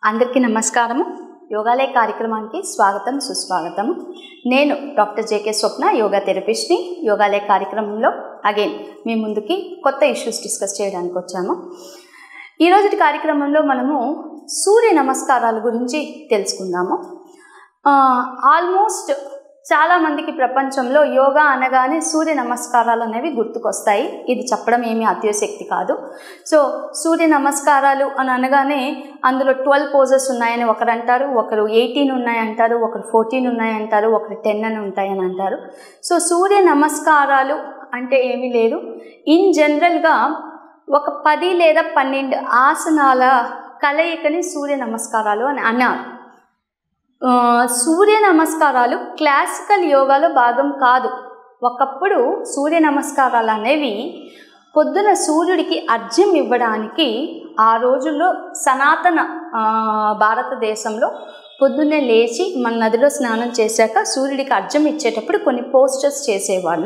అందరికీ నమస్కారము యోగాలయ కార్యక్రమానికి స్వాగతం సుస్వాగతం నేను డాక్టర్ జేకే స్వప్న యోగా థెరపిస్ట్ని యోగాలయ కార్యక్రమంలో అగైన్ మీ ముందుకి కొత్త ఇష్యూస్ డిస్కస్ చేయడానికి వచ్చాము ఈరోజు కార్యక్రమంలో మనము సూర్య నమస్కారాల గురించి తెలుసుకుందాము ఆల్మోస్ట్ చాలామందికి ప్రపంచంలో యోగా అనగానే సూర్య నమస్కారాలు అనేవి గుర్తుకొస్తాయి ఇది చెప్పడం ఏమీ అత్యోశక్తి కాదు సో సూర్య నమస్కారాలు అని అనగానే అందులో ట్వెల్వ్ పోజెస్ ఉన్నాయని ఒకరు అంటారు ఒకరు ఎయిటీన్ ఉన్నాయంటారు ఒకరు ఫోర్టీన్ ఉన్నాయంటారు ఒకరు టెన్ అని ఉంటాయని అంటారు సో సూర్య నమస్కారాలు అంటే ఏమీ లేదు ఇన్ జనరల్గా ఒక పది లేదా పన్నెండు ఆసనాల కలయికని సూర్య నమస్కారాలు అని అన్నారు సూర్య నమస్కారాలు క్లాసికల్ యోగాలో భాగం కాదు ఒకప్పుడు సూర్య నమస్కారాలు అనేవి పొద్దున సూర్యుడికి అర్ఘ్యం ఇవ్వడానికి ఆ రోజుల్లో సనాతన భారతదేశంలో పొద్దున్నే లేచి మన నదిలో స్నానం చేశాక సూర్యుడికి అర్ఘ్యం ఇచ్చేటప్పుడు కొన్ని పోస్టర్స్ చేసేవాళ్ళు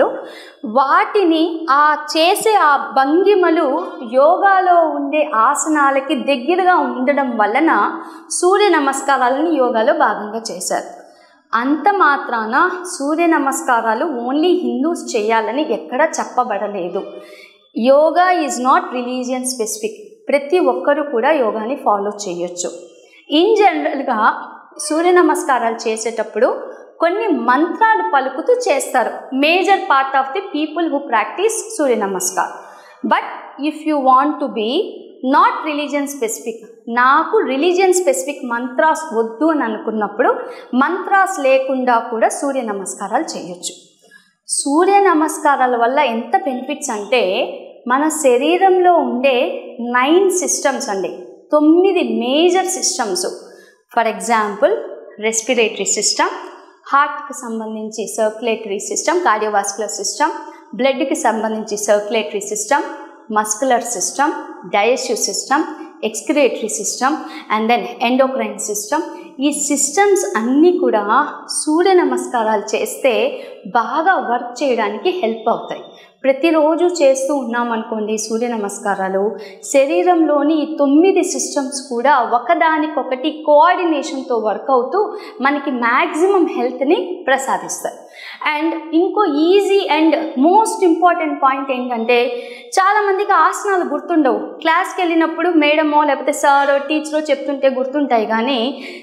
వాటిని ఆ చేసే ఆ భంగిమలు యోగాలో ఉండే ఆసనాలకి దగ్గరగా ఉండడం వలన సూర్య నమస్కారాలను యోగాలో భాగంగా చేశారు అంత మాత్రాన సూర్య నమస్కారాలు ఓన్లీ హిందూస్ చేయాలని ఎక్కడ చెప్పబడలేదు yoga is not religion specific ప్రతి ఒక్కరూ కూడా యోగాని ఫాలో చేయొచ్చు ఇన్ జనరల్గా సూర్య నమస్కారాలు చేసేటప్పుడు కొన్ని మంత్రాలు పలుకుతూ చేస్తారు major part of the people who practice Surya Namaskar but if you want to be not religion specific నాకు రిలీజియన్ స్పెసిఫిక్ మంత్రాస్ వద్దు అని అనుకున్నప్పుడు మంత్రాస్ లేకుండా కూడా సూర్య నమస్కారాలు చేయొచ్చు సూర్య నమస్కారాల వల్ల ఎంత బెనిఫిట్స్ అంటే మన శరీరంలో ఉండే నైన్ సిస్టమ్స్ అండి తొమ్మిది major systems for example respiratory system హార్ట్కి సంబంధించి సర్క్యులేటరీ సిస్టమ్ కార్డియోవాస్కులర్ సిస్టమ్ బ్లడ్కి సంబంధించి circulatory system muscular system digestive system excretory system and then endocrine system ఈ సిస్టమ్స్ అన్నీ కూడా సూర్య నమస్కారాలు చేస్తే బాగా వర్క్ చేయడానికి హెల్ప్ అవుతాయి ప్రతిరోజు చేస్తూ ఉన్నామనుకోండి సూర్య నమస్కారాలు శరీరంలోని ఈ తొమ్మిది సిస్టమ్స్ కూడా ఒకదానికొకటి కోఆర్డినేషన్తో వర్క్ అవుతూ మనకి మ్యాక్సిమం హెల్త్ని ప్రసాదిస్తాయి అండ్ ఇంకో easy and most important point ఏంటంటే చాలామందికి ఆసనాలు గుర్తుండవు క్లాస్కి వెళ్ళినప్పుడు మేడమో లేకపోతే సారో టీచరో చెప్తుంటే గుర్తుంటాయి కానీ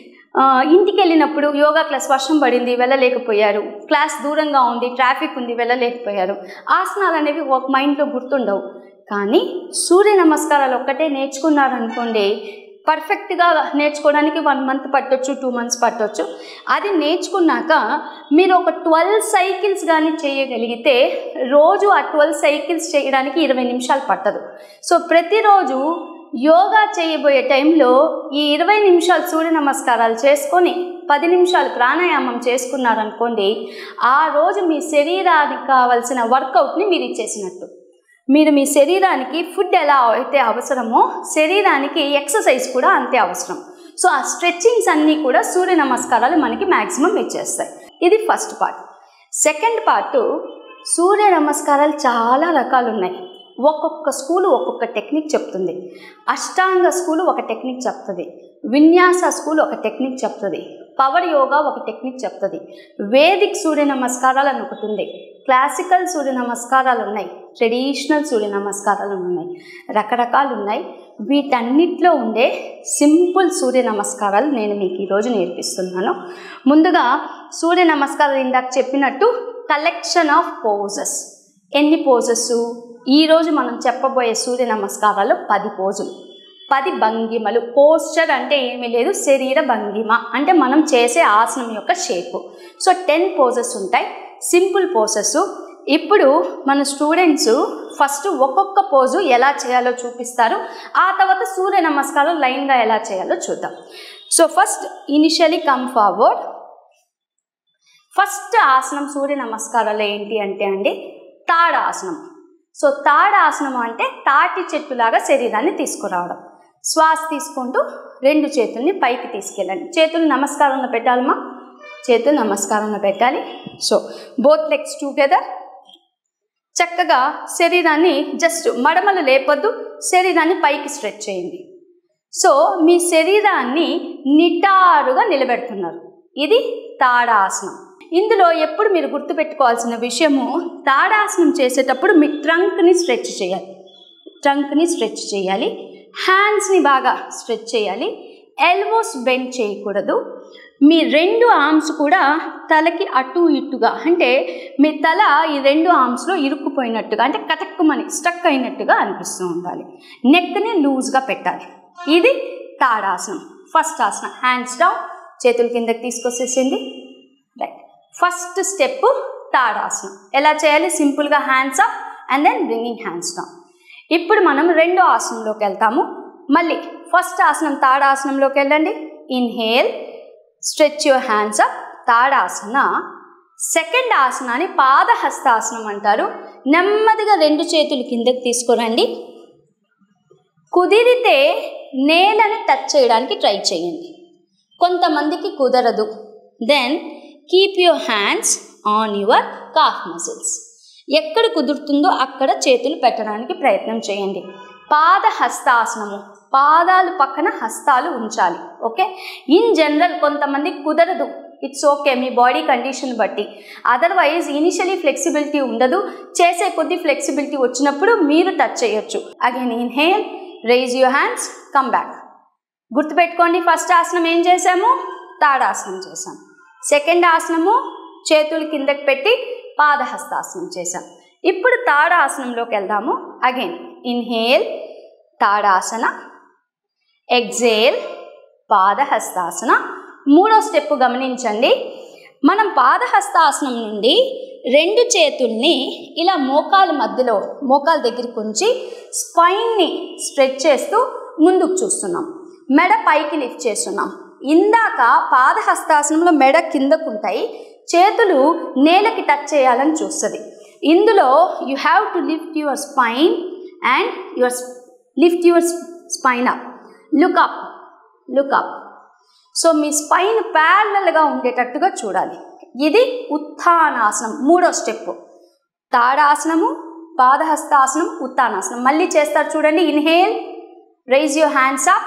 ఇంటికి వెళ్ళినప్పుడు యోగా క్లాస్ వర్షం పడింది వెళ్ళలేకపోయారు క్లాస్ దూరంగా ఉంది ట్రాఫిక్ ఉంది వెళ్ళలేకపోయారు ఆసనాలు అనేవి ఒక మైండ్లో గుర్తుండవు కానీ సూర్య నమస్కారాలు ఒక్కటే నేర్చుకున్నారనుకోండి పర్ఫెక్ట్గా నేర్చుకోవడానికి వన్ మంత్ పట్టొచ్చు టూ మంత్స్ పట్టొచ్చు అది నేర్చుకున్నాక మీరు ఒక ట్వెల్వ్ సైకిల్స్ కానీ చేయగలిగితే రోజు ఆ ట్వెల్వ్ సైకిల్స్ చేయడానికి ఇరవై నిమిషాలు పట్టదు సో ప్రతిరోజు యోగా చేయబోయే టైంలో ఈ ఇరవై నిమిషాలు సూర్య నమస్కారాలు చేసుకొని పది నిమిషాలు ప్రాణాయామం చేసుకున్నారనుకోండి ఆ రోజు మీ శరీరానికి కావలసిన వర్కౌట్ని మీరు ఇచ్చేసినట్టు మీరు మీ శరీరానికి ఫుడ్ ఎలా అయితే అవసరమో శరీరానికి ఎక్సర్సైజ్ కూడా అంతే అవసరం సో ఆ స్ట్రెచ్చింగ్స్ అన్నీ కూడా సూర్య నమస్కారాలు మనకి మ్యాక్సిమం ఇచ్చేస్తాయి ఇది first part second part Surya నమస్కారాలు చాలా రకాలు ఉన్నాయి ఒక్కొక్క స్కూలు ఒక్కొక్క టెక్నిక్ చెప్తుంది అష్టాంగ స్కూలు ఒక టెక్నిక్ చెప్తుంది విన్యాస స్కూల్ ఒక టెక్నిక్ చెప్తుంది పవర్ యోగా ఒక టెక్నిక్ చెప్తుంది వేదిక్ సూర్య నమస్కారాలు అని ఒకటి ఉంది క్లాసికల్ సూర్య నమస్కారాలు ఉన్నాయి ట్రెడిషనల్ సూర్య నమస్కారాలు ఉన్నాయి రకరకాలు ఉన్నాయి వీటన్నిటిలో ఉండే సింపుల్ సూర్య నమస్కారాలు నేను మీకు ఈరోజు నేర్పిస్తున్నాను ముందుగా సూర్య నమస్కారాలు ఇందాక చెప్పినట్టు కలెక్షన్ ఆఫ్ పోజెస్ ఎన్ని పోజెస్ ఈరోజు మనం చెప్పబోయే సూర్య నమస్కారాలు పది పోజులు పది భంగిమలు పోస్చర్ అంటే ఏమీ లేదు శరీర భంగిమ అంటే మనం చేసే ఆసనం యొక్క షేపు సో టెన్ పోజెస్ ఉంటాయి సింపుల్ పోసెస్ ఇప్పుడు మన స్టూడెంట్స్ ఫస్ట్ ఒక్కొక్క పోజు ఎలా చేయాలో చూపిస్తారు ఆ తర్వాత సూర్య నమస్కారం లైన్గా ఎలా చేయాలో చూద్దాం so first initially come forward first ఆసనం సూర్య నమస్కారాలు ఏంటి అంటే అండి తాడ ఆసనం సో తాడ ఆసనం అంటే తాటి చెట్టులాగా శరీరాన్ని తీసుకురావడం శ్వాస తీసుకుంటూ రెండు చేతుల్ని పైకి తీసుకెళ్ళండి చేతులు నమస్కారంలో పెట్టాలమ్మా చేతులు నమస్కారంలో పెట్టాలి సో బోత్ లెగ్స్ టుగెదర్ చక్కగా శరీరాన్ని జస్ట్ మడమలు లేపొద్దు శరీరాన్ని పైకి స్ట్రెచ్ చేయండి సో మీ శరీరాన్ని నిటారుగా నిలబెడుతున్నారు ఇది తాడాసనం ఇందులో ఎప్పుడు మీరు గుర్తుపెట్టుకోవాల్సిన విషయము తాడాసనం చేసేటప్పుడు మీ ట్రంక్ని స్ట్రెచ్ చేయాలి ట్రంక్ని స్ట్రెచ్ చేయాలి హ్యాండ్స్ని బాగా స్ట్రెచ్ చేయాలి ఎల్బోస్ బెండ్ చేయకూడదు మీ రెండు ఆర్మ్స్ కూడా తలకి అటు ఇటుగా అంటే మీ తల ఈ రెండు ఆర్మ్స్లో ఇరుక్కుపోయినట్టుగా అంటే కటక్కుమని స్టక్ అయినట్టుగా అనిపిస్తూ ఉండాలి నెక్ని లూజ్గా పెట్టాలి ఇది తాడాసనం ఫస్ట్ ఆసనం హ్యాండ్స్ డౌన్ చేతుల కిందకి తీసుకొచ్చేసింది రైట్ ఫస్ట్ స్టెప్ తాడాసనం ఎలా చేయాలి సింపుల్గా hands up and then bringing hands down ఇప్పుడు మనం రెండో ఆసనంలోకి వెళ్తాము మళ్ళీ ఫస్ట్ ఆసనం తాడాసనంలోకి వెళ్ళండి inhale stretch your hands up Tadasana second ఆసనాన్ని పాదహస్తాసనం అంటారు నెమ్మదిగా రెండు చేతులు కిందకి తీసుకురండి కుదిరితే నేలను టచ్ చేయడానికి ట్రై చేయండి కొంతమందికి కుదరదు then keep your hands on your calf muscles ఎక్కడ కుదురుతుందో అక్కడ చేతులు పెట్టడానికి ప్రయత్నం చేయండి పాద హస్తాసనము పాదాలు పక్కన హస్తాలు ఉంచాలి ఓకే ఇన్ జనరల్ కొంతమంది కుదరదు ఇట్స్ ఓకే మీ బాడీ కండిషన్ బట్టి అదర్వైజ్ ఇనిషియలీ ఫ్లెక్సిబిలిటీ ఉండదు చేసే కొద్ది ఫ్లెక్సిబిలిటీ వచ్చినప్పుడు మీరు టచ్ చేయొచ్చు again inhale raise your hands come back గుర్తుపెట్టుకోండి ఫస్ట్ ఆసనం ఏం చేసాము తాడాసనం చేసాం సెకండ్ ఆసనము చేతులు కిందకి పెట్టి పాదహస్తాసనం చేసాం ఇప్పుడు తాడాసనంలోకి వెళ్దాము again inhale Tadasana exhale Padahastasana మూడో స్టెప్ గమనించండి మనం పాదహస్తాసనం నుండి రెండు చేతుల్ని ఇలా మోకాల మధ్యలో మోకాల దగ్గరికి ఉంచి స్పైన్ని స్ట్రెచ్ చేస్తూ ముందుకు చూస్తున్నాం మెడ పైకి లిఫ్ట్ చేస్తున్నాం ఇందాక పాదహస్తాసనంలో మెడ కిందకు ఉంటాయి చేతులు నేలకి టచ్ చేయాలని చూస్తుంది ఇందులో you have to lift your spine and your lift your spine up look up look up so మీ స్పైన్ ప్యారలల్గా ఉండేటట్టుగా చూడాలి ఇది ఉత్థానాసనం మూడో స్టెప్ తాడాసనము పాదహస్తాసనం ఉత్తానాసనం మళ్ళీ చేస్తారు చూడండి inhale raise your hands up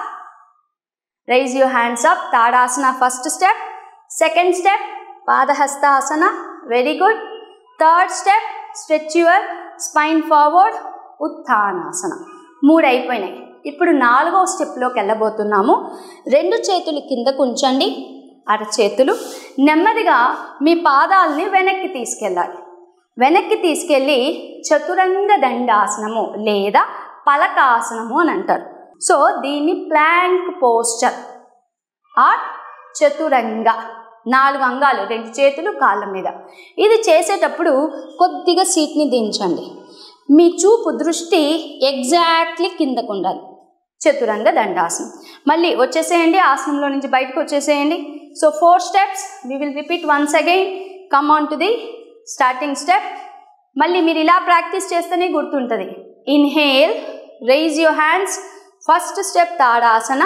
raise your hands up Tadasana first step second step Padahastasana very good third step stretch your spine forward Uttanasana మూడు అయిపోయినాయి ఇప్పుడు నాలుగో స్టెప్లోకి వెళ్ళబోతున్నాము రెండు చేతులు కిందకు ఉంచండి అరచేతులు నెమ్మదిగా మీ పాదాలని వెనక్కి తీసుకెళ్ళాలి వెనక్కి తీసుకెళ్ళి చతురంగ దండాసనము లేదా పలకాసనము అని అంటారు సో దీన్ని ప్లాంక్ పోస్చర్ ఆర్ చతురంగ నాలుగు అంగాలు రెండు చేతులు కాళ్ళ మీద ఇది చేసేటప్పుడు కొద్దిగా సీట్ని దించండి మీ చూపు దృష్టి ఎగ్జాక్ట్లీ కిందకు ఉండాలి చతురంగ దండాసనం మళ్ళీ వచ్చేసేయండి ఆసనంలో నుంచి బయటకు వచ్చేసేయండి so four steps we will repeat once again come on to the starting step మళ్ళీ మీరు ఇలా ప్రాక్టీస్ చేస్తేనే గుర్తుంటుంది inhale raise your hands first step Tadasana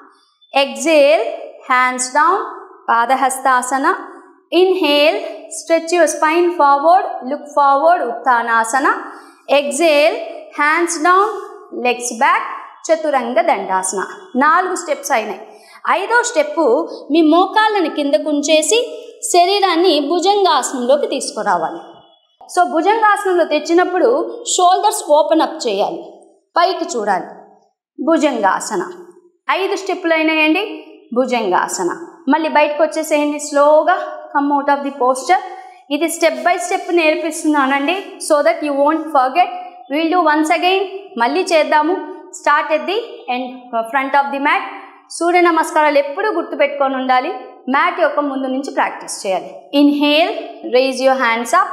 exhale hands down Padahastasana inhale stretch your spine forward look forward Uttanasana exhale hands down legs back Chaturanga Dandasana నాలుగు steps అయినాయి ఐదో step మీ మోకాళ్ళని కిందకు ఉంచేసి శరీరాన్ని భుజంగాసనంలోకి తీసుకురావాలి సో భుజంగాసనంలో తెచ్చినప్పుడు షోల్డర్స్ ఓపెన్ అప్ చేయాలి పైకి చూడాలి భుజంగాసన ఐదు స్టెప్పులు అయినాయండి భుజంగాసన మళ్ళీ బయటకు వచ్చేసేయండి స్లోగా come out of the posture ఇది స్టెప్ బై స్టెప్ నేర్పిస్తున్నానండి so that you won't forget will do once again మళ్ళీ చేద్దాము start at the and front of the mat Surya నమస్కారాలు ఎప్పుడూ గుర్తుపెట్టుకొని ఉండాలి మ్యాట్ యొక్క ముందు నుంచి ప్రాక్టీస్ చేయాలి inhale raise your hands up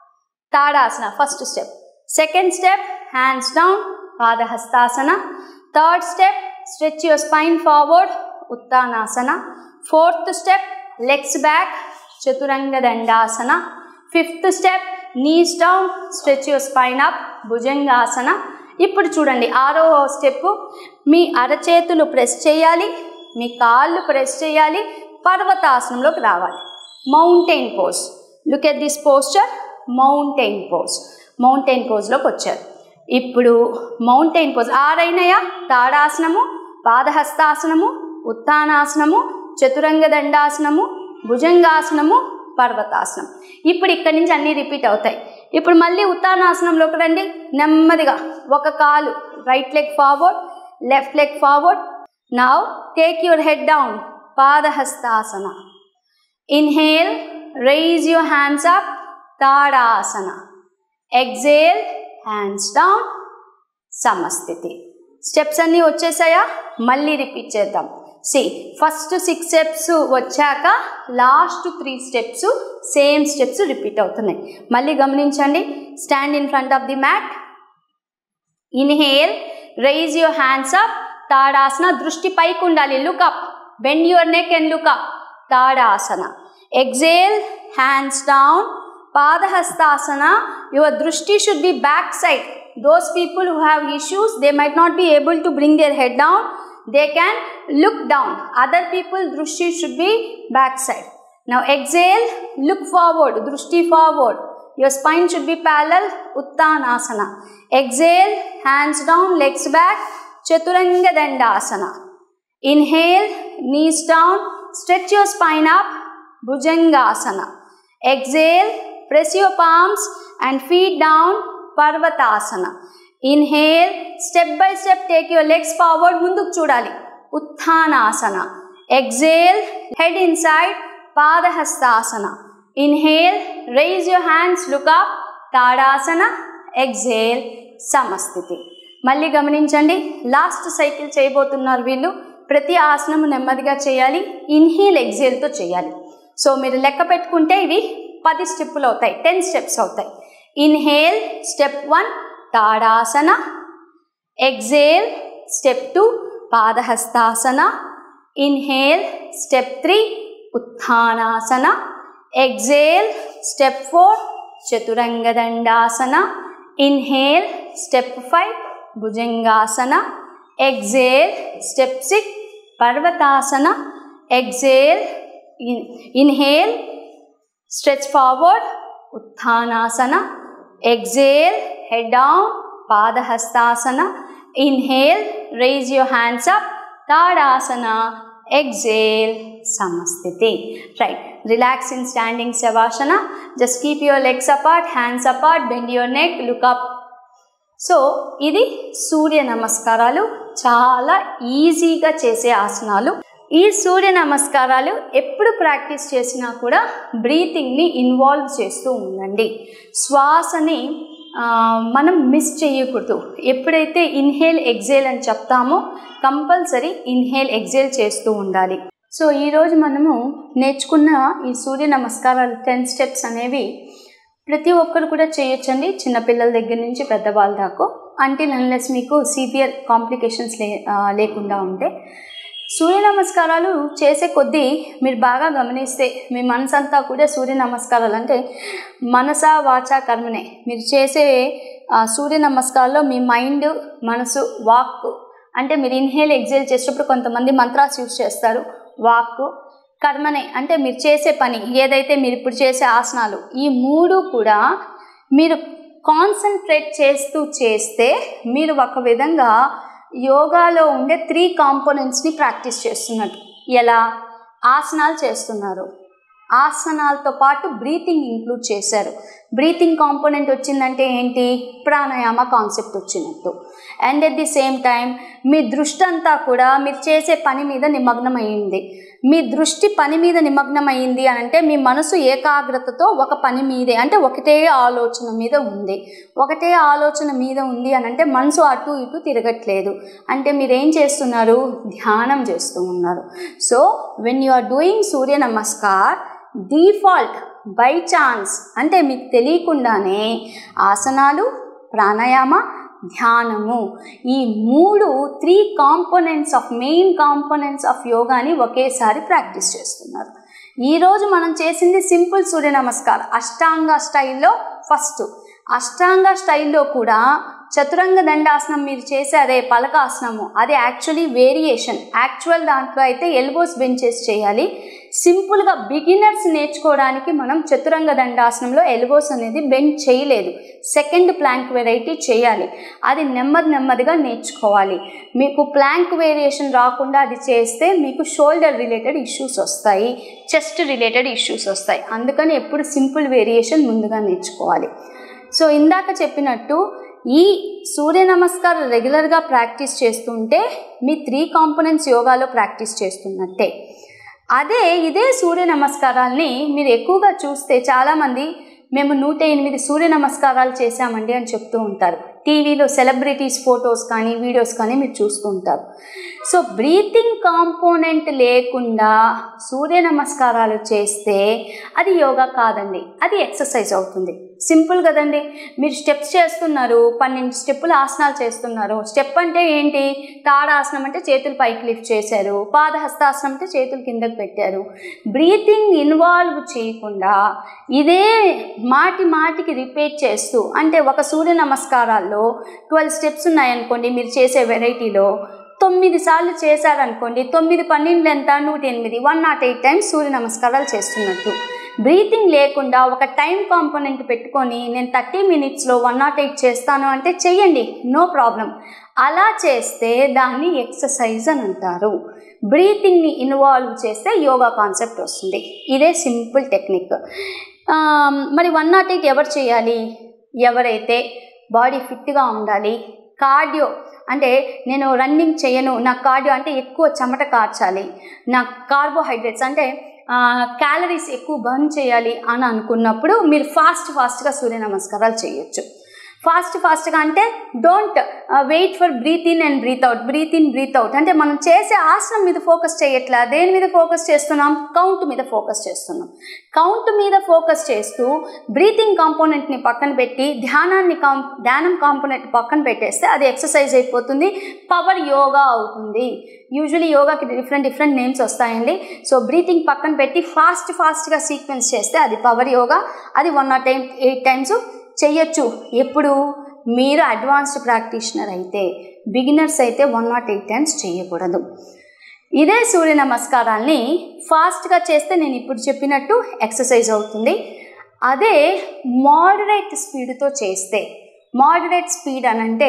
Tadasana first step second step hands down Padahastasana third step stretch your spine forward Uttanasana fourth step legs back Chaturanga Dandasana fifth step knees down stretch your spine up Bhujangasana ఇప్పుడు చూడండి ఆరో step మీ అరచేతులు press చేయాలి మీ కాళ్ళు press చేయాలి పర్వతాసనంలోకి రావాలి mountain pose look at this posture mountain pose mountain పోజ్లోకి వచ్చారు ఇప్పుడు మౌంటైన్ పోజ్ ఆరైనయా తాడాసనము పాదహస్తాసనము ఉత్తానాసనము చతురంగ దండాసనము భుజంగాసనము పర్వతాసనం ఇప్పుడు ఇక్కడి నుంచి అన్నీ రిపీట్ అవుతాయి ఇప్పుడు మళ్ళీ ఉత్తానాసనంలోకి రండి నెమ్మదిగా ఒక కాలు right leg forward left leg forward now take your head down Padahastasana inhale raise your hands up Tadasana exhale hands down Samasthiti steps అన్నీ వచ్చేసాయా మళ్ళీ రిపీట్ చేద్దాం సి ఫస్ట్ సిక్స్ స్టెప్స్ వచ్చాక last three steps same steps repeat అవుతున్నాయి మళ్ళీ గమనించండి stand in front of the mat inhale raise your hands up Tadasana దృష్టి పైకి ఉండాలి look up bend your neck and look up Tadasana exhale hands down Padahastasana your దృష్టి should be back side those people who have issues they might not be able to bring their head down they can look down other people drushti should be back side now exhale look forward drushti forward your spine should be parallel uttanasana exhale hands down legs back chaturanga dandasana inhale knees down stretch your spine up bhujangasana exhale press your palms and feet down Parvatasana inhale step by step take your legs forward ముందుకు చూడాలి Uttanasana exhale head inside Padahastasana inhale raise your hands look up Tadasana exhale Samasthiti మళ్ళీ గమనించండి last cycle చేయబోతున్నారు వీళ్ళు ప్రతి ఆసనము నెమ్మదిగా చేయాలి inhale ఎగ్జేల్తో చేయాలి సో మీరు లెక్క పెట్టుకుంటే ఇవి పది స్టెప్పులు అవుతాయి టెన్ స్టెప్స్ అవుతాయి inhale step one Tadasana exhale step two Padahastasana inhale step three Uttanasana exhale step four Chaturangadandasana inhale step five Bhujangasana exhale step six Parvatasana exhale inhale stretch forward Uttanasana exhale head down Padahastasana inhale raise your hands up Tadasana exhale Samasthiti right relax in standing Shavasana just keep your legs apart hands apart bend your neck look up so ఇది సూర్య నమస్కారాలు చాలా ఈజీగా చేసే ఆసనాలు ఈ సూర్య నమస్కారాలు ఎప్పుడు practice చేసినా కూడా బ్రీతింగ్ని ఇన్వాల్వ్ చేస్తూ ఉండండి శ్వాసని మనం మిస్ చేయకూడదు ఎప్పుడైతే ఇన్హేల్ ఎగ్జేల్ అని చెప్తామో కంపల్సరీ ఇన్హేల్ ఎగ్జేల్ చేస్తూ ఉండాలి సో ఈరోజు మనము నేర్చుకున్న ఈ సూర్య నమస్కారాలు టెన్ స్టెప్స్ అనేవి ప్రతి ఒక్కరు కూడా చేయొచ్చండి చిన్నపిల్లల దగ్గర నుంచి పెద్దవాళ్ళ దాకా అంటిల్ అన్లెస్ మీకు సివియర్ కాంప్లికేషన్స్ లే లేకుండా ఉంటే సూర్య నమస్కారాలు చేసే కొద్దీ మీరు బాగా గమనిస్తే మీ మనసు అంతా కూడా సూర్య నమస్కారాలు అంటే మనస వాచ కర్మనే మీరు చేసే సూర్య నమస్కారాల్లో మీ మైండ్ మనసు వాక్ అంటే మీరు ఇన్హేల్ ఎగ్జేల్ చేసేటప్పుడు కొంతమంది మంత్రాస్ యూస్ చేస్తారు వాక్ కర్మనే అంటే మీరు చేసే పని ఏదైతే మీరు ఇప్పుడు చేసే ఆసనాలు ఈ మూడు కూడా మీరు కాన్సన్ట్రేట్ చేస్తూ చేస్తే మీరు ఒక విధంగా యోగాలో ఉండే త్రీ కాంపోనెంట్స్ని ప్రాక్టీస్ చేస్తున్నట్టు ఎలా ఆసనాలు చేస్తున్నారు ఆసనాలతో పాటు బ్రీతింగ్ ఇంక్లూడ్ చేశారు బ్రీతింగ్ కాంపోనెంట్ వచ్చిందంటే ఏంటి ప్రాణాయామ కాన్సెప్ట్ వచ్చినట్టు and at the same time మీ దృష్టి అంతా కూడా మీరు చేసే పని మీద నిమగ్నమైంది మీ దృష్టి పని మీద నిమగ్నమైంది అని అంటే మీ మనసు ఏకాగ్రతతో ఒక పని మీదే అంటే ఒకటే ఆలోచన మీద ఉంది ఒకటే ఆలోచన మీద ఉంది అని అంటే మనసు అటు ఇటు తిరగట్లేదు అంటే మీరు ఏం చేస్తున్నారు ధ్యానం చేస్తూ ఉన్నారు so when you are doing Surya Namaskar default by chance అంటే మీకు తెలియకుండానే ఆసనాలు ప్రాణాయామ ధ్యానము ఈ మూడు three components of main components of యోగాని ఒకేసారి ప్రాక్టీస్ చేస్తున్నారు ఈరోజు మనం చేసింది సింపుల్ సూర్య నమస్కారం అష్టాంగ స్టైల్లో ఫస్ట్ అష్టాంగ స్టైల్లో కూడా చతురంగ దండాసనం మీరు చేసే అదే పలకాసనము అది యాక్చువల్లీ వేరియేషన్ యాక్చువల్ దాంట్లో అయితే ఎల్బోస్ బెండ్ చేసి చేయాలి సింపుల్గా బిగినర్స్ నేర్చుకోవడానికి మనం చతురంగ దండాసనంలో ఎల్బోస్ అనేది బెండ్ చేయలేదు సెకండ్ ప్లాంక్ వెరైటీ చేయాలి అది నెమ్మది నెమ్మదిగా నేర్చుకోవాలి మీకు ప్లాంక్ వేరియేషన్ రాకుండా అది చేస్తే మీకు షోల్డర్ రిలేటెడ్ ఇష్యూస్ వస్తాయి చెస్ట్ రిలేటెడ్ ఇష్యూస్ వస్తాయి అందుకని ఎప్పుడు సింపుల్ వేరియేషన్ ముందుగా నేర్చుకోవాలి సో ఇందాక చెప్పినట్టు ఈ సూర్య నమస్కారం రెగ్యులర్గా ప్రాక్టీస్ చేస్తుంటే మీ త్రీ కాంపోనెంట్స్ యోగాలో ప్రాక్టీస్ చేస్తున్నట్టే అదే ఇదే సూర్య నమస్కారాల్ని మీరు ఎక్కువగా చూస్తే చాలామంది మేము నూట ఎనిమిది సూర్య నమస్కారాలు చేశామండి అని చెప్తూ ఉంటారు టీవీలో సెలబ్రిటీస్ ఫొటోస్ కానీ వీడియోస్ కానీ మీరు చూస్తూ ఉంటారు సో బ్రీతింగ్ కాంపోనెంట్ లేకుండా సూర్య నమస్కారాలు చేస్తే అది యోగా కాదండి అది ఎక్సర్సైజ్ అవుతుంది సింపుల్ కదండి మీరు స్టెప్స్ చేస్తున్నారు పన్నెండు స్టెప్పులు ఆసనాలు చేస్తున్నారు స్టెప్ అంటే ఏంటి తాడాసనం అంటే చేతులు పైకి లిఫ్ట్ చేశారు పాదహస్తాసనం అంటే చేతులు కిందకు పెట్టారు బ్రీతింగ్ ఇన్వాల్వ్ చేయకుండా ఇదే మాటి మాటికి రిపీట్ చేస్తూ అంటే ఒక సూర్య నమస్కారాల్లో ట్వెల్వ్ స్టెప్స్ ఉన్నాయనుకోండి మీరు చేసే వెరైటీలో తొమ్మిది సార్లు చేశారనుకోండి తొమ్మిది పన్నెండు ఎంత నూట ఎనిమిది one not eight times Surya నమస్కారాలు చేస్తున్నట్టు బ్రీతింగ్ లేకుండా ఒక టైం కాంపోనెంట్ పెట్టుకొని నేను థర్టీ మినిట్స్లో వన్ నాట్ ఎయిట్ చేస్తాను అంటే చెయ్యండి నో ప్రాబ్లం అలా చేస్తే దాన్ని ఎక్సర్సైజ్ అని అంటారు బ్రీతింగ్ని ఇన్వాల్వ్ చేస్తే యోగా కాన్సెప్ట్ వస్తుంది ఇదే సింపుల్ టెక్నిక్ మరి వన్ నాట్ ఎయిట్ ఎవరు చేయాలి ఎవరైతే బాడీ ఫిట్గా ఉండాలి కార్డియో అంటే నేను రన్నింగ్ చేయను నా కార్డియో అంటే ఎక్కువ చెమట కార్చాలి నా కార్బోహైడ్రేట్స్ అంటే క్యాలరీస్ ఎక్కువ బర్న్ చేయాలి అని అనుకున్నప్పుడు మీరు ఫాస్ట్ ఫాస్ట్గా సూర్య నమస్కారాలు చేయొచ్చు ఫాస్ట్ ఫాస్ట్గా అంటే don't wait for breathe in and breathe out breathe in breathe out అంటే మనం చేసే ఆసనం మీద ఫోకస్ చేయట్లా దేని మీద ఫోకస్ చేస్తున్నాం కౌంట్ మీద ఫోకస్ చేస్తున్నాం కౌంట్ మీద ఫోకస్ చేస్తూ బ్రీతింగ్ కాంపోనెంట్ని పక్కన పెట్టి ధ్యానాన్ని కాం ధ్యానం కాంపోనెంట్ పక్కన పెట్టేస్తే అది ఎక్సర్సైజ్ అయిపోతుంది పవర్ యోగా అవుతుంది యూజువలీ యోగాకి డిఫరెంట్ డిఫరెంట్ నేమ్స్ వస్తాయండి సో బ్రీతింగ్ పక్కన పెట్టి ఫాస్ట్ ఫాస్ట్గా సీక్వెన్స్ చేస్తే అది పవర్ యోగా అది one not eight eight times చెయ్యొచ్చు ఎప్పుడు మీరు అడ్వాన్స్డ్ ప్రాక్టీషనర్ అయితే బిగినర్స్ అయితే వన్ నాట్ ఎయిట్ టైమ్స్ చేయకూడదు ఇదే సూర్య నమస్కారాల్ని ఫాస్ట్గా చేస్తే నేను ఇప్పుడు చెప్పినట్టు ఎక్సర్సైజ్ అవుతుంది అదే మోడరేట్ స్పీడ్తో చేస్తే మోడరేట్ స్పీడ్ అని అంటే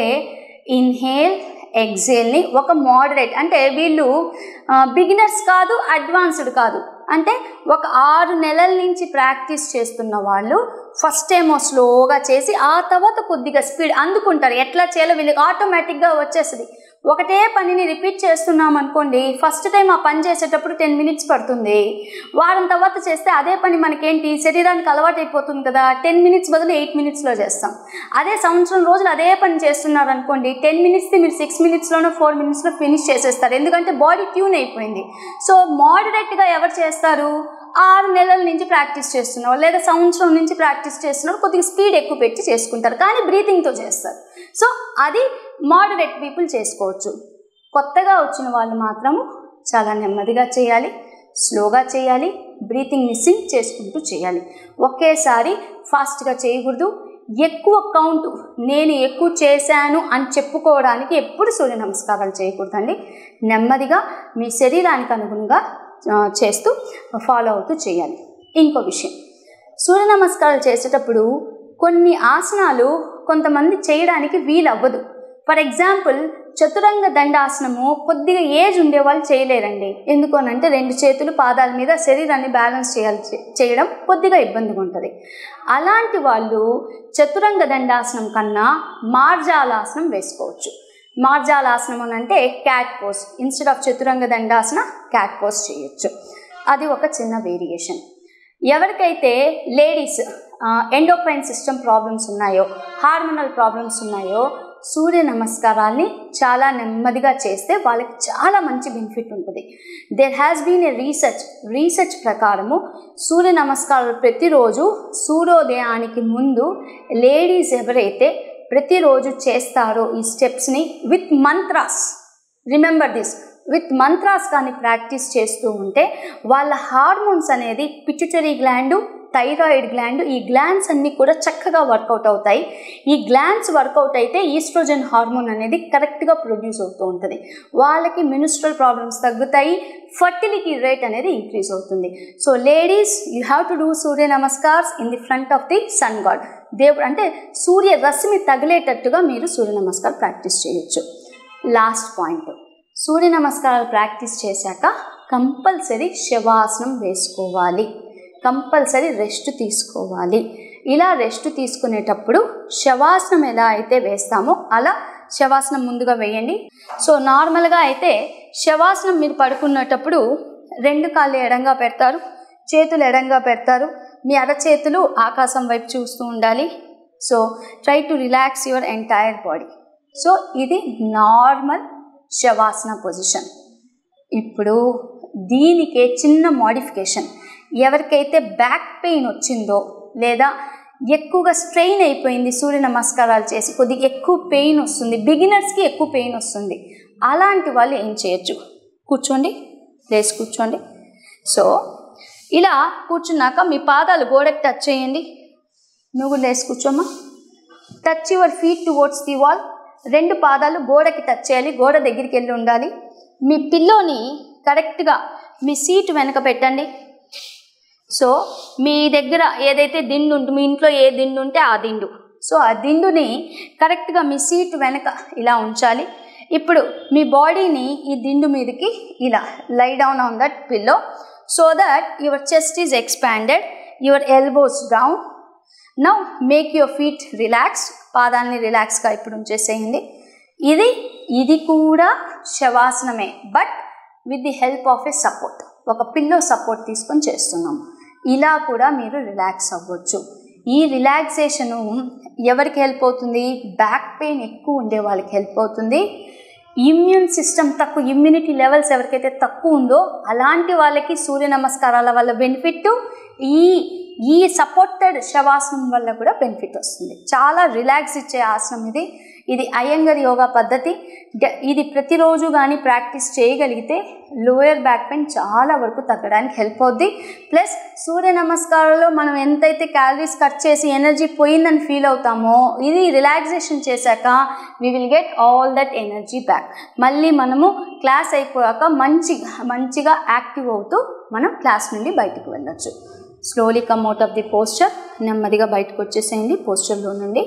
ఇన్హేల్ ఎగ్జేల్ని ఒక మోడరేట్ అంటే వీళ్ళు బిగినర్స్ కాదు అడ్వాన్స్డ్ కాదు అంటే ఒక ఆరు నెలల నుంచి ప్రాక్టీస్ చేస్తున్న వాళ్ళు ఫస్ట్ ఏమో స్లోగా చేసి ఆ తర్వాత కొద్దిగా స్పీడ్ అందుకుంటారు ఎట్లా చేయాలో వీళ్ళకి ఆటోమేటిక్గా వచ్చేస్తుంది ఒకటే పనిని రిపీట్ చేస్తున్నాం అనుకోండి ఫస్ట్ టైం ఆ పని చేసేటప్పుడు టెన్ మినిట్స్ పడుతుంది వారం తర్వాత చేస్తే అదే పని మనకేంటి శరీరానికి అలవాటు అయిపోతుంది కదా టెన్ మినిట్స్ బదులు ఎయిట్ మినిట్స్లో చేస్తాం అదే సంవత్సరం రోజులు అదే పని చేస్తున్నారు అనుకోండి టెన్ మినిట్స్ది మీరు సిక్స్ మినిట్స్లోనో ఫోర్ మినిట్స్లో ఫినిష్ చేసేస్తారు ఎందుకంటే బాడీ ట్యూన్ అయిపోయింది సో మోడరేట్గా ఎవరు చేస్తారు ఆరు నెలల నుంచి ప్రాక్టీస్ చేస్తున్నారు లేదా సంవత్సరం నుంచి ప్రాక్టీస్ చేస్తున్నారు కొద్దిగా స్పీడ్ ఎక్కువ పెట్టి చేసుకుంటారు కానీ బ్రీతింగ్తో చేస్తారు సో అది మోడరేట్ పీపుల్ చేసుకోవచ్చు కొత్తగా వచ్చిన వాళ్ళు మాత్రము చాలా నెమ్మదిగా చేయాలి స్లోగా చేయాలి బ్రీతింగ్ మిస్సింగ్ చేసుకుంటూ చేయాలి ఒకేసారి ఫాస్ట్గా చేయకూడదు ఎక్కువ కౌంట్ నేను ఎక్కువ చేశాను అని చెప్పుకోవడానికి ఎప్పుడు సూర్య నమస్కారాలు చేయకూడదండి నెమ్మదిగా మీ శరీరానికి అనుగుణంగా చేస్తూ ఫాలో అవుతూ చేయాలి ఇంకో విషయం సూర్య నమస్కారాలు చేసేటప్పుడు కొన్ని ఆసనాలు కొంతమంది చేయడానికి వీలవ్వదు ఫర్ ఎగ్జాంపుల్ చతురంగ దండాసనము కొద్దిగా ఏజ్ ఉండే వాళ్ళు చేయలేరండి ఎందుకోనంటే రెండు చేతులు పాదాల మీద శరీరాన్ని బ్యాలెన్స్ చేయాలి చేయడం కొద్దిగా ఇబ్బందిగా ఉంటుంది అలాంటి వాళ్ళు చతురంగ దండాసనం కన్నా మార్జాలాసనం వేసుకోవచ్చు మార్జాలాసనం అని అంటే క్యాట్ పోస్ ఇన్స్టెడ్ ఆఫ్ చతురంగ దండాసన క్యాట్ పోస్ చేయొచ్చు అది ఒక చిన్న వేరియేషన్ ఎవరికైతే లేడీస్ ఎండోక్రైన్ సిస్టమ్ ప్రాబ్లమ్స్ ఉన్నాయో హార్మోనల్ ప్రాబ్లమ్స్ ఉన్నాయో సూర్య నమస్కారాల్ని చాలా నెమ్మదిగా చేస్తే వాళ్ళకి చాలా మంచి బెనిఫిట్ ఉంటుంది there has been a research research ప్రకారము సూర్య నమస్కారాలు ప్రతిరోజు సూర్యోదయానికి ముందు లేడీస్ ఎవరైతే ప్రతిరోజు చేస్తారో ఈ స్టెప్స్ని with mantras remember this with mantras కానీ ప్రాక్టీస్ చేస్తూ ఉంటే వాళ్ళ హార్మోన్స్ అనేది పిచ్యుటరీ గ్లాండు థైరాయిడ్ గ్లాండ్ ఈ గ్లాండ్స్ అన్నీ కూడా చక్కగా వర్కౌట్ అవుతాయి ఈ గ్లాండ్స్ వర్కౌట్ అయితే ఈస్ట్రోజన్ హార్మోన్ అనేది కరెక్ట్గా ప్రొడ్యూస్ అవుతూ ఉంటుంది వాళ్ళకి మినిస్ట్రల్ ప్రాబ్లమ్స్ తగ్గుతాయి ఫర్టిలిటీ రేట్ అనేది ఇంక్రీజ్ అవుతుంది so ladies you have to do Surya Namaskars in the front of the sun god దేవుడు అంటే సూర్య రశ్మి తగిలేటట్టుగా మీరు సూర్య నమస్కారం ప్రాక్టీస్ చేయొచ్చు లాస్ట్ పాయింట్ సూర్య నమస్కారాలు ప్రాక్టీస్ చేశాక కంపల్సరీ శవాసనం వేసుకోవాలి కంపల్సరీ రెస్ట్ తీసుకోవాలి ఇలా రెస్ట్ తీసుకునేటప్పుడు శవాసనం ఎలా అయితే వేస్తామో అలా శవాసనం ముందుగా వేయండి సో నార్మల్గా అయితే శవాసనం మీరు పడుకున్నటప్పుడు రెండు కాళ్ళు ఎడంగా పెడతారు చేతులు ఎడంగా పెడతారు మీ అరచేతులు ఆకాశం వైపు చూస్తూ ఉండాలి so try to relax your entire body so ఇది నార్మల్ శవాసన పొజిషన్ ఇప్పుడు దీనికే చిన్న మోడిఫికేషన్ ఎవరికైతే బ్యాక్ పెయిన్ వచ్చిందో లేదా ఎక్కువగా స్ట్రెయిన్ అయిపోయింది సూర్య నమస్కారాలు చేసి కొద్దిగా ఎక్కువ పెయిన్ వస్తుంది బిగినర్స్కి ఎక్కువ పెయిన్ వస్తుంది అలాంటి వాళ్ళు ఏం చేయొచ్చు కూర్చోండి లేచి కూర్చోండి సో ఇలా కూర్చున్నాక మీ పాదాలు గోడకి టచ్ చేయండి నువ్వు కూడా లేచి కూర్చోమ్మా touch your feet towards the wall రెండు పాదాలు గోడకి టచ్ చేయాలి గోడ దగ్గరికి వెళ్ళి ఉండాలి మీ పిల్లోని కరెక్ట్గా మీ సీట్ వెనక పెట్టండి సో మీ దగ్గర ఏదైతే దిండు ఉంటే మీ ఇంట్లో ఏ దిండు ఉంటే ఆ దిండు సో ఆ దిండుని కరెక్ట్గా మీ సీట్ వెనక ఇలా ఉంచాలి ఇప్పుడు మీ బాడీని ఈ దిండు మీదకి ఇలా lie down on that pillow so that your chest is expanded your elbows down now make your feet relax పాదాలని రిలాక్స్గా ఇప్పుడు ఉంచేసేయండి ఇది ఇది కూడా శవాసనమే but with the help of a support ఒక పిల్లో సపోర్ట్ తీసుకొని చేస్తున్నాం ఇలా కూడా మీరు రిలాక్స్ అవ్వచ్చు ఈ రిలాక్సేషను ఎవరికి హెల్ప్ అవుతుంది బ్యాక్ పెయిన్ ఎక్కువ ఉండే వాళ్ళకి హెల్ప్ అవుతుంది ఇమ్యూన్ సిస్టమ్ తక్కువ ఇమ్యూనిటీ లెవెల్స్ ఎవరికైతే తక్కువ ఉందో అలాంటి వాళ్ళకి సూర్య నమస్కారాల వల్ల బెనిఫిట్ ఈ ఈ సపోర్టెడ్ శవాసనం వల్ల కూడా బెనిఫిట్ వస్తుంది చాలా రిలాక్స్ ఇచ్చే ఆసనం ఇది ఇది అయ్యంగర్ యోగా పద్ధతి గ- ఇది ప్రతిరోజు కానీ ప్రాక్టీస్ చేయగలిగితే లోయర్ బ్యాక్ పెయిన్ చాలా వరకు తగ్గడానికి హెల్ప్ అవుద్ది ప్లస్ సూర్య నమస్కారాల్లో మనం ఎంతైతే క్యాలరీస్ కట్ చేసి ఎనర్జీ పోయిందని ఫీల్ అవుతామో ఇది రిలాక్సేషన్ చేశాక we will get all that energy back మళ్ళీ మనము క్లాస్ అయిపోయాక మంచిగా మంచిగా యాక్టివ్ అవుతూ మనం క్లాస్ నుండి బయటకు వెళ్ళొచ్చు slowly come out of the posture నెమ్మదిగా బయటకు వచ్చేసేయండి పోస్చర్లో నుండి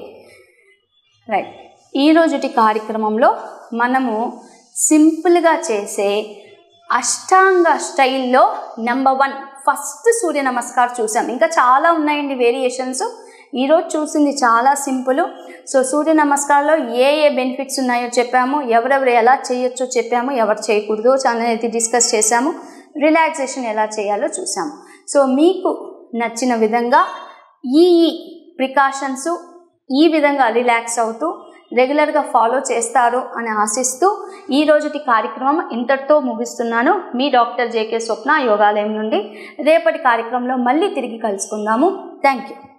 రైట్ ఈ రోజుటి కార్యక్రమంలో మనము సింపుల్గా చేసే అష్టాంగ స్టైల్లో నెంబర్ వన్ ఫస్ట్ సూర్య నమస్కారం చూసాం ఇంకా చాలా ఉన్నాయండి వేరియేషన్స్ ఈరోజు చూసింది చాలా సింపుల్ సో సూర్య నమస్కారంలో ఏ ఏ బెనిఫిట్స్ ఉన్నాయో చెప్పాము ఎవరెవరు ఎలా చేయొచ్చో చెప్పాము ఎవరు చేయకూడదో అనేది డిస్కస్ చేశాము రిలాక్సేషన్ ఎలా చేయాలో చూసాము సో మీకు నచ్చిన విధంగా ఈ ప్రికాషన్స్ ఈ విధంగా రిలాక్స్ అవుతూ రెగ్యులర్గా ఫాలో చేస్తారు అని ఆశిస్తూ ఈ రోజుటి కార్యక్రమం ఇంతటితో ముగిస్తున్నాను మీ డాక్టర్ జేకే స్వప్న యోగాలయం నుండి రేపటి కార్యక్రమంలో మళ్ళీ తిరిగి కలుసుకుందాము థ్యాంక్ యూ